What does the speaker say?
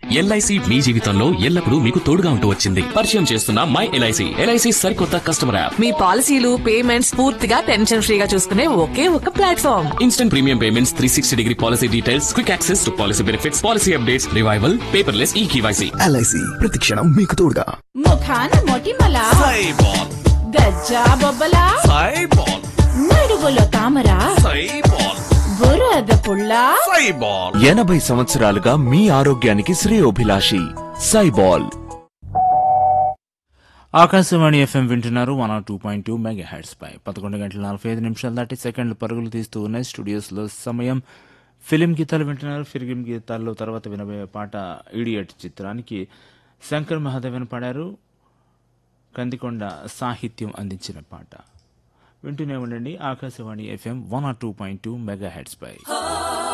LIC మీ జీవితంలో ఎల్లప్పుడూ మీకు తోడుగా ఉంటూ వచ్చింది పరిచయం చేస్తున్న మై ఎల్ఐసి ఎల్ఐసి సరికొత్త కస్టమర్ యాప్ మీ పాలసీలు పేమెంట్స్ పూర్తిగా టెన్షన్ ఫ్రీగా చూసుకునే ఒకే ఒక platform instant premium payments three sixty degree policy details quick access to policy benefits policy updates revival paperless E KYC LIC ప్రతిక్షణం మీకు తోడుగా ముఖాన మొటిమల గజ్జా బొబ్బల నడువులో తామర బురద పుల్ల ఎనభై సంవత్సరాలుగా మీ ఆరోగ్యానికి శ్రేయోభిలాషి సైబాల్ ఆకాశవాణి ఎఫ్ఎం వింటున్నారు one R two point two mega hertz పై పదకొండు గంటల నలభై ఐదు నిమిషాలు దాటి సెకండ్లు పరుగులు తీస్తూ ఉన్నాయి స్టూడియోస్లో సమయం ఫిలిం గీతాలు వింటున్నారు ఫిలిం గీతాల్లో తర్వాత వినబోయే పాట ఈడియట్ చిత్రానికి శంకర్ మహాదేవన్ పాడారు కందికొండ సాహిత్యం అందించిన పాట వింటూనే ఉండండి Akashvani FM one R two point two mega hertz పై